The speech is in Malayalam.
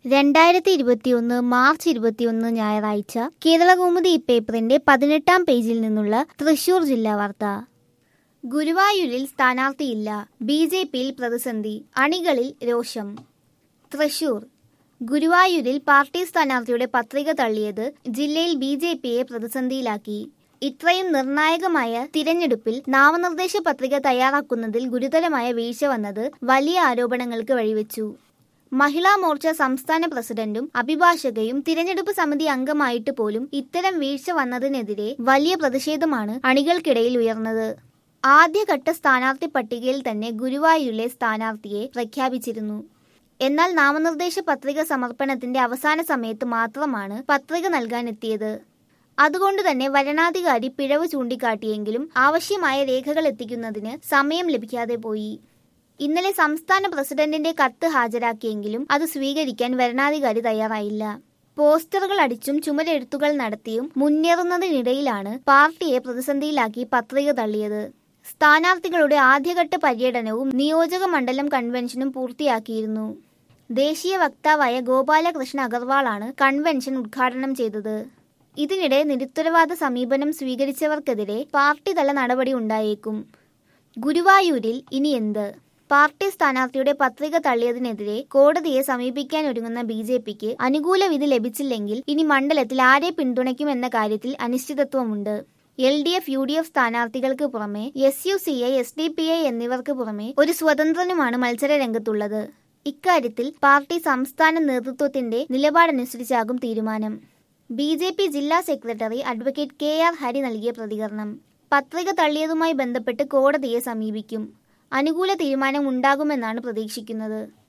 രണ്ടായിരത്തി ഇരുപത്തിയൊന്ന് മാർച്ച് ഇരുപത്തിയൊന്ന് ഞായറാഴ്ച കേരളകൗമുദി പേപ്പറിന്റെ പതിനെട്ടാം പേജിൽ നിന്നുള്ള തൃശൂർ ജില്ലാ വാർത്ത ഗുരുവായൂരിൽ സ്ഥാനാർത്ഥിയില്ല ബി ജെ പിയിൽ പ്രതിസന്ധി അണികളിൽ രോഷം തൃശൂർ ഗുരുവായൂരിൽ പാർട്ടി സ്ഥാനാർത്ഥിയുടെ പത്രിക തള്ളിയത് ജില്ലയിൽ ബി ജെ പിയെ പ്രതിസന്ധിയിലാക്കി ഇത്രയും നിർണായകമായ തിരഞ്ഞെടുപ്പിൽ നാമനിർദ്ദേശ പത്രിക തയ്യാറാക്കുന്നതിൽ ഗുരുതരമായ വീഴ്ച വന്നത് വലിയ ആരോപണങ്ങൾക്ക് വഴിവെച്ചു മഹിളാ മോർച്ച സംസ്ഥാന പ്രസിഡന്റും അഭിഭാഷകയും തിരഞ്ഞെടുപ്പ് സമിതി അംഗമായിട്ട് പോലും ഇത്തരം വീഴ്ച വന്നതിനെതിരെ വലിയ പ്രതിഷേധമാണ് അണികൾക്കിടയിൽ ഉയർന്നത് ആദ്യഘട്ട സ്ഥാനാർത്ഥി പട്ടികയിൽ തന്നെ ഗുരുവായൂരിലെ സ്ഥാനാർത്ഥിയെ പ്രഖ്യാപിച്ചിരുന്നു എന്നാൽ നാമനിർദ്ദേശ പത്രിക സമർപ്പണത്തിന്റെ അവസാന സമയത്ത് മാത്രമാണ് പത്രിക നൽകാനെത്തിയത് അതുകൊണ്ട് തന്നെ വരണാധികാരി പിഴവ് ചൂണ്ടിക്കാട്ടിയെങ്കിലും ആവശ്യമായ രേഖകൾ എത്തിക്കുന്നതിന് സമയം ലഭിക്കാതെ പോയി ഇന്നലെ സംസ്ഥാന പ്രസിഡന്റിന്റെ കത്ത് ഹാജരാക്കിയെങ്കിലും അത് സ്വീകരിക്കാൻ വരണാധികാരി തയ്യാറായില്ല പോസ്റ്ററുകൾ അടിച്ചും ചുമരെഴുത്തുകൾ നടത്തിയും മുന്നേറുന്നതിനിടയിലാണ് പാർട്ടിയെ പ്രതിസന്ധിയിലാക്കി പത്രിക തള്ളിയത് സ്ഥാനാർത്ഥികളുടെ ആദ്യഘട്ട പര്യടനവും നിയോജക മണ്ഡലം കൺവെൻഷനും പൂർത്തിയാക്കിയിരുന്നു ദേശീയ വക്താവായ ഗോപാലകൃഷ്ണ അഗർവാളാണ് കൺവെൻഷൻ ഉദ്ഘാടനം ചെയ്തത് ഇതിനിടെ നിരുത്തരവാദ സമീപനം സ്വീകരിച്ചവർക്കെതിരെ പാർട്ടി തല നടപടി ഉണ്ടായേക്കും ഗുരുവായൂരിൽ ഇനി എന്ത് പാർട്ടി സ്ഥാനാർത്ഥിയുടെ പത്രിക തള്ളിയതിനെതിരെ കോടതിയെ സമീപിക്കാൻ ഒരുങ്ങുന്ന ബി ജെ പിക്ക് അനുകൂല വിധി ലഭിച്ചില്ലെങ്കിൽ ഇനി മണ്ഡലത്തിൽ ആരെ പിന്തുണയ്ക്കുമെന്ന കാര്യത്തിൽ അനിശ്ചിതത്വമുണ്ട് L D F U D F സ്ഥാനാർത്ഥികൾക്ക് പുറമെ S U C I S D P I എന്നിവർക്ക് പുറമെ ഒരു സ്വതന്ത്രനുമാണ് മത്സര രംഗത്തുള്ളത് ഇക്കാര്യത്തിൽ പാർട്ടി സംസ്ഥാന നേതൃത്വത്തിന്റെ നിലപാടനുസരിച്ചാകും തീരുമാനം ബി ജെ പി ജില്ലാ സെക്രട്ടറി അഡ്വക്കേറ്റ് കെ ആർ ഹരി നൽകിയ പ്രതികരണം പത്രിക തള്ളിയതുമായി ബന്ധപ്പെട്ട് കോടതിയെ സമീപിക്കും അനുകൂല തീരുമാനം ഉണ്ടാകുമെന്നാണ് പ്രതീക്ഷിക്കുന്നത്